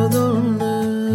நினைச்சதொன்னு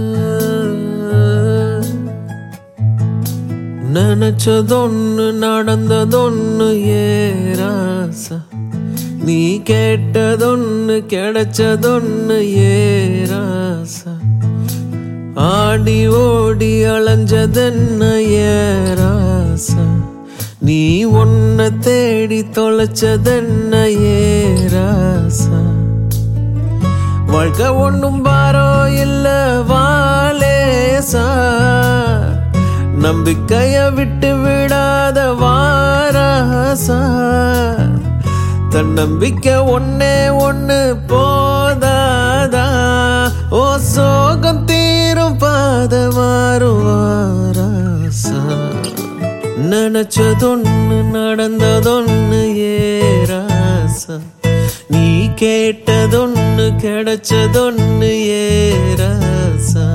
நினைச்சதொன்னு நடந்ததொன்னு ஏராசா நீ கேட்டதொன்னு கிடைச்சதொன்னு ஏராசா ஆடி ஓடி அலைஞ்சதென்ன ஏராசா நீ ஒன்ன தேடி தொலைச்சதென்ன ஏராசா வாழ்க்கை ஒண்ணும் பாரோ இல்ல வாலேசா நம்பிக்கைய விட்டு விடாத வாராசா தன்னம்பிக்கை ஒன்னே ஒண்ணு போதாதா ஓ சோகம் தீரும் பாத மாறுவாராசா நினைச்சதொன்னு நடந்ததொன்னு ஏராசா நீ கேட்டதொன்னு கிடைச்சதொன்னு ஏராசா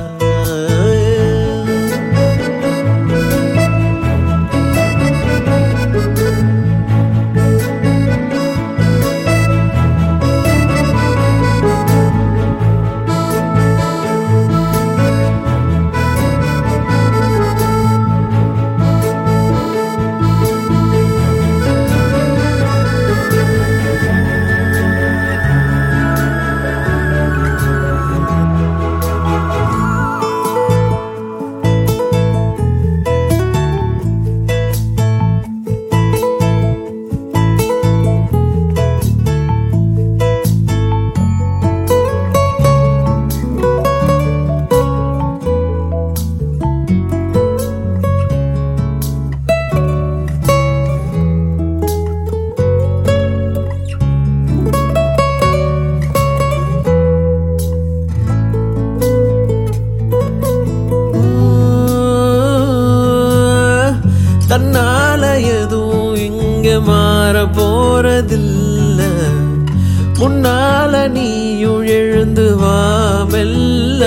தன்னால எதுவும் இங்க மாற போறதில்ல முன்னால நீயும் எழுந்து வா மெல்ல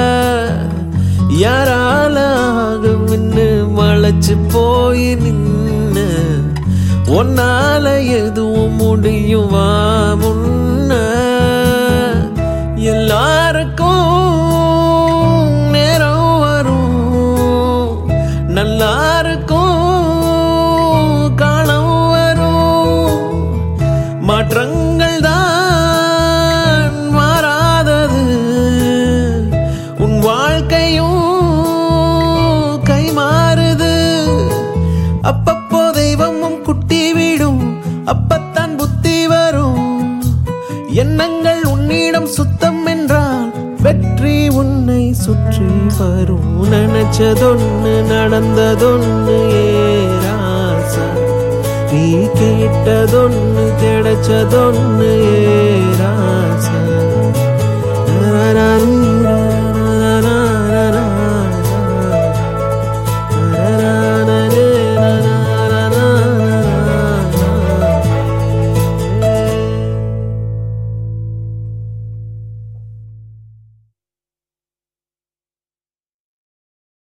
யாரால ஆகும் இன்னு மலைச்சு போய் நின்ன உன்னால எதுவும் முடியும் வா முன்ன எல்லாருக்கும் நேரம் வரும் நல்லா இருக்கும் காலம் வரும் மாற்றங்கள் தான் மாறாதது உன் வாழ்க்கையும் கை மாறுது அப்பப்போ தெய்வமும் குட்டி விடும் அப்பத்தான் புத்தி வரும் எண்ணங்கள் உன்னிடம் சுத்தம் என்றால் வெற்றி உன்னை சுற்றி வரும் நினைச்சதொன்னு நடந்ததொன்னு ஏராசா நீ கேட்டதொன்னு கிடைச்சதொன்னு ஏ